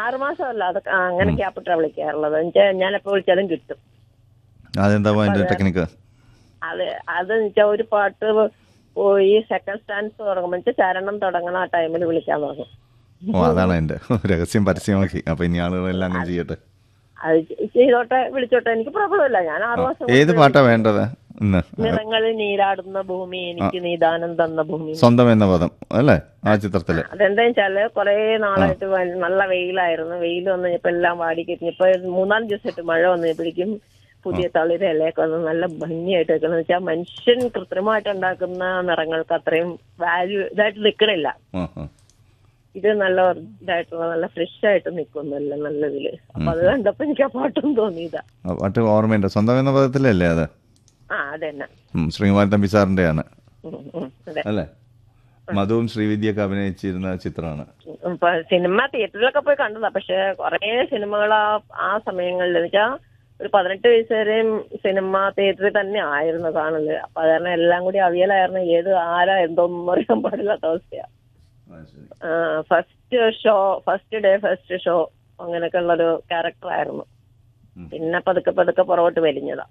ആറുമാസമല്ല അത് ആ, അങ്ങനെ ക്യാപിറ്റൽ വിളിക്കാറുള്ളത് എന്നുവെച്ചാൽ ഞാനെപ്പോ വിളിച്ചാലും കിട്ടും അതെന്താ അതിന്റെ ടെക്നിക്ക് അത് അത് വെച്ചാൽ ഒരു പാട്ട് പോയി സെക്കൻഡ് സ്റ്റാൻസ് തുടങ്ങുമ്പോൾ ചരണം തുടങ്ങണ ആ ടൈമിൽ വിളിക്കാൻ തുടങ്ങും ഓ അതാണ് എന്റെ രഹസ്യം പരസ്യമാക്കി അപ്പൊ ഇനി ആളുകളെല്ലാം അങ്ങനെ ചെയ്യട്ടെ അത് ചെയ്തോട്ടെ വിളിച്ചോട്ടെ എനിക്ക് പ്രോബ്ലം ഇല്ല ഞാൻ ആറു മാസം ഏത് പാട്ടാ വേണ്ടത് ഇന്ന് നിറങ്ങളിൽ നീരാടുന്ന ഭൂമി എനിക്ക് നീദാനം തന്ന ഭൂമി സ്വന്തം എന്ന പദം അല്ലേ ആ ചിത്രത്തില് അതെന്താ വെച്ചാല് കൊറേ നാളായിട്ട് വ- നല്ല വെയിലായിരുന്നു വെയിൽ വന്നു കഴിഞ്ഞപ്പോ എല്ലാം വാടി കഴിഞ്ഞപ്പോ മൂന്നാല് ദിവസമായിട്ട് മഴ വന്നപ്പോഴേക്കും പുതിയ തളിര ഇലയൊക്കെ വന്ന് നല്ല ഭംഗിയായിട്ട് വെക്കണം വെച്ചാൽ മനുഷ്യൻ കൃത്രിമമായിട്ട് ഉണ്ടാക്കുന്ന നിറങ്ങൾക്ക് അത്രയും വാല്യൂ ഇതായിട്ട് നിക്കണില്ല ആ ആ ഇത് നല്ല ഇതായിട്ടുള്ള നല്ല ഫ്രഷ് ആയിട്ട് നിൽക്കുന്നല്ല നല്ല ഇതില് അപ്പൊ അത് കണ്ടപ്പോ എനിക്ക് ആ പാട്ടും തോന്നിയതാ ആ പാട്ട് ഓർമ്മയുണ്ട് സ്വന്തം എന്ന പദത്തിലല്ലേ അത് ആ അതന്നെ ഉം, ശ്രീകുമാരൻ തമ്പി സാറിന്റെയാണ് ഉം, ഉം, അതെ അല്ലേ മധുവും ശ്രീവിദ്യയൊക്കെ അഭിനയിച്ചിരുന്ന ചിത്രമാണ് ഇപ്പൊ സിനിമ തിയേറ്ററിലൊക്കെ പോയി കണ്ടതാ പക്ഷെ കുറെ സിനിമകൾ ആ ആ സമയങ്ങളിൽ വെച്ചാ ഒരു പതിനെട്ട് വയസ്സ് വരെയും സിനിമ തിയേറ്ററിൽ തന്നെ ആയിരുന്നു കാണല് അപ്പൊ അത് കാരണം എല്ലാം കൂടി അവിയലായിരുന്നു ഏത് ആരാ എന്തോന്നും അറിയാൻ പാടില്ലാത്ത അവസ്ഥയാ first show first day first show അങ്ങനെയൊക്കെ ഉള്ളൊരു ക്യാരക്ടർ ആയിരുന്നു ഉം. പിന്നെ പതുക്കെ പതുക്കെ പുറകോട്ട് വലിഞ്ഞതാ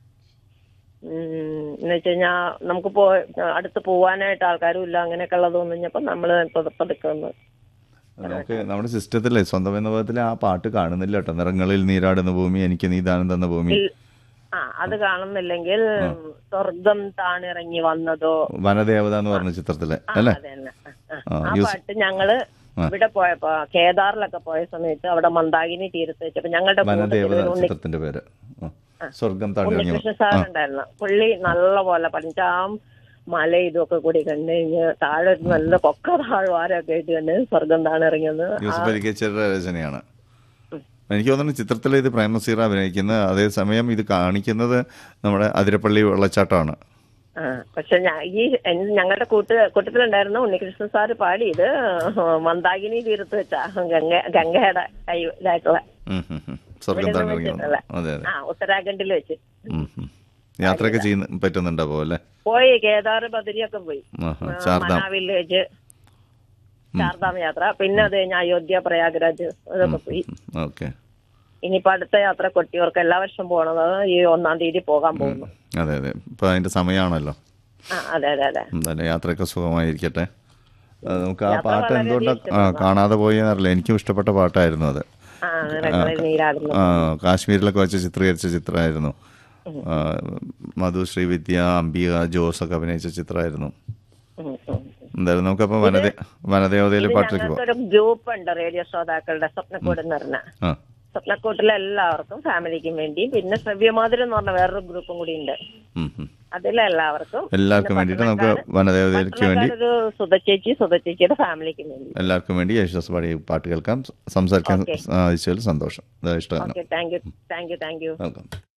ഉം, എന്ന് വെച്ച് കഴിഞ്ഞാ നമുക്ക് പോ അടുത്ത് പോവാനായിട്ട് ആൾക്കാരും ഇല്ല അങ്ങനെയൊക്കെ ഉള്ളത് തോന്നിഞ്ഞപ്പോ നമ്മള് പതു- പതുക്കെ ഒന്ന് നമുക്ക് നമ്മുടെ സിസ്റ്റത്തിലെ സ്വന്തം എന്ന പദത്തിലെ ആ പാട്ട് കാണുന്നില്ല കേട്ടോ നിറങ്ങളിൽ നീരാടുന്ന ഭൂമി എനിക്ക് നീദാനം തന്ന ഭൂമി ഇൽ- ആ അത് കാണുന്നില്ലെങ്കിൽ സ്വർഗം താണിറങ്ങി വന്നതോ വനദേവത എന്ന് പറഞ്ഞ ചിത്രത്തിലെ ആ, അല്ലേ അത് തന്നെ. ആ, ആ. ആ, ആ യൂസ്- പാട്ട് ഞങ്ങള് ഇവിടെ പോയപ്പോ കേദാറിലൊക്കെ പോയ സമയത്ത് അവിടെ മന്ദാകിനി തീരത്ത് വെച്ചപ്പോ ഞങ്ങളുടെ വനദേവത കൂട്ടത്തില് ഉണ്ണി ചിത്രത്തിന്റെ പേര് ആ. സ്വർഗം തടഞ്ഞു ഉണ്ണികൃഷ്ണ സാർ ഉണ്ടായിരുന്നു പുള്ളി നല്ല പോലെ പഠിച്ച ആ മല ഇതൊക്കെ കൂടി കണ്ടു കഴിഞ്ഞ് താഴെ ഒരു നല്ല കൊക്ക താഴ്വാരൊക്കെ ആയിട്ട് കണ്ട് സ്വർഗം താണിറങ്ങിയെന്ന് യൂസഫ് അലി കേച്ചറുടെ രചനയാണ് എനിക്ക് തോന്നുന്നു ചിത്രത്തിൽ ഇത് പ്രേമസീറ അഭിനയിക്കുന്നത് അതേസമയം ഇത് കാണിക്കുന്നത് നമ്മുടെ അതിരപ്പള്ളി വെള്ളച്ചാട്ടമാണ് ആ പക്ഷെ ഞാൻ ഈ എൻ- ഞങ്ങളുടെ കൂട്ട് കൂട്ടത്തിലുണ്ടായിരുന്ന ഉണ്ണികൃഷ്ണൻ സാറ് പാടി ഇത് മന്ദാകിനി തീരത്ത് വെച്ചാ ഗംഗ ഗംഗയുടെ കൈ ഇതായിട്ടുള്ള ഉം, ഉം, ഉം. സ്വർഗം ഇവിടെ താണ്ടിറങ്ങി വന്നു വെച്ചിട്ടുള്ള. അതെ അതെ ആ ഉത്തരാഖണ്ഡിൽ വെച്ച് ഉം, ഉം. യാത്രയൊക്കെ ചെയ്യുന്ന പറ്റുന്നുണ്ടാവോ അല്ലേ പോയി കേദാർ ബദരിയൊക്കെ പോയി ആഹാ, ആ, ചാർധാം മനാവിൽ വെച്ച് ചാർധാം യാത്ര പിന്നെ അത് കഴിഞ്ഞ് അയോധ്യ പ്രയാഗ്രാജ് അതൊക്കെ പോയി ഓക്കെ ഇനിയിപ്പോ അടുത്ത യാത്ര കൊട്ടിയൂർക്ക് എല്ലാ വർഷം പോണത് ഈ ഒന്നാം തീയതി പോകാൻ പോകുന്നു അതെ അതെ ഇപ്പൊ അതിന്റെ സമയമാണല്ലോ ആ അതെ അതെ അതെ എന്തായാലും യാത്രയൊക്കെ സുഖമായിരിക്കട്ടെ അത് നമുക്ക് ആ യാത്ര പാട്ട് വളരെ എന്തുകൊണ്ടാണ് ആ കാണാതെ പോയെന്നറിയില്ല എനിക്കും ഇഷ്ടപ്പെട്ട പാട്ടായിരുന്നു അത് ആ നിറങ്ങളിൽ നീരാടുന്നു ആ, കാശ്മീരിലൊക്കെ വെച്ച് ചിത്രീകരിച്ച ചിത്രമായിരുന്നു ആ, മധു ശ്രീവിദ്യ അംബിക ജോസ് ഒക്കെ അഭിനയിച്ച ചിത്രമായിരുന്നു ഉം, ഉം. എന്തായാലും നമുക്കപ്പോൾ വനദേ വനദേവതയിലെ ഇത് പാട്ടിലേക്ക് പോവാം ഞങ്ങൾക്കൊരു ഗ്രൂപ്പ് ഉണ്ട് റേഡിയോ ശ്രോതാക്കളുടെ സ്വപ്നക്കൂട് എന്ന് പറഞ്ഞ ആ സ്വപ്നക്കൂട്ടിലെ എല്ലാവർക്കും ഫാമിലിക്കും വേണ്ടി പിന്നെ ശ്രവ്യമാതിരം എന്ന് പറഞ്ഞ വേറൊരു ഗ്രൂപ്പും കൂടി ഉണ്ട് ഉം, ഉം. അതിലെല്ലാവർക്കും എല്ലാവർക്കും വേണ്ടിയിട്ട് നമുക്ക് വനദേവതയ്ക്ക് വേണ്ടി ഒരു സുധച്ചേച്ചി സുധച്ചേച്ചിയുടെ ഫാമിലിക്കും വേണ്ടി എല്ലാവർക്കും വേണ്ടി യേശുദാസ് പാടി പാട്ട് കേൾക്കാം സംസാരിക്കാൻ Okay. സാധിച്ചതിൽ സന്തോഷം ഇതാ ഇഷ്ടമാണ് okay thank you thank you thank you welcome